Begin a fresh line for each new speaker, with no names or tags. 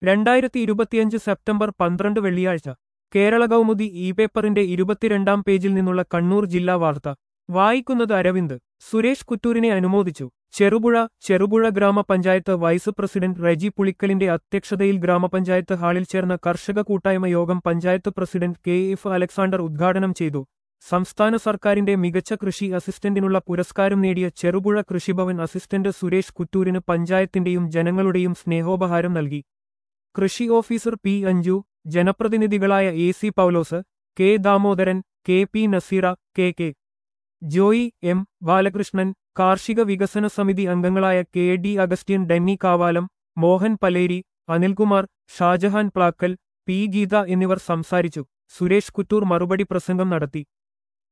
രണ്ടായിരത്തി ഇരുപത്തിയഞ്ച് സെപ്റ്റംബർ പന്ത്രണ്ട് വെള്ളിയാഴ്ച കേരള കൗമുദി ഇ പേപ്പറിന്റെ ഇരുപത്തിരണ്ടാം പേജിൽ നിന്നുള്ള കണ്ണൂർ ജില്ലാ വാർത്ത വായിക്കുന്നത് അരവിന്ദ് സുരേഷ് കുറ്റൂരിനെ അനുമോദിച്ചു ചെറുപുഴ ചെറുപുഴ ഗ്രാമപഞ്ചായത്ത് വൈസ് പ്രസിഡന്റ് റെജി പുളിക്കലിന്റെ അധ്യക്ഷതയിൽ ഗ്രാമപഞ്ചായത്ത് ഹാളിൽ ചേർന്ന കർഷക കൂട്ടായ്മ യോഗം panchayat president K F Alexander ഉദ്ഘാടനം ചെയ്തു സംസ്ഥാന സർക്കാരിന്റെ മികച്ച കൃഷി അസിസ്റ്റന്റിനുള്ള പുരസ്കാരം നേടിയ ചെറുപുഴ കൃഷിഭവൻ അസിസ്റ്റന്റ് സുരേഷ് കുറ്റൂരിന് പഞ്ചായത്തിന്റെയും ജനങ്ങളുടെയും സ്നേഹോപഹാരം നൽകി കൃഷി ഓഫീസർ പി അഞ്ജു ജനപ്രതിനിധികളായ A C Paulose K Damodaran K P Naseera K K Joy M Balakrishnan കാർഷിക വികസന സമിതി അംഗങ്ങളായ K D Augustine Denny Kavalam Mohan Paleri Anilkumar Shajahan Plakkal P Geetha എന്നിവർ സംസാരിച്ചു സുരേഷ് കുറ്റൂർ മറുപടി പ്രസംഗം നടത്തി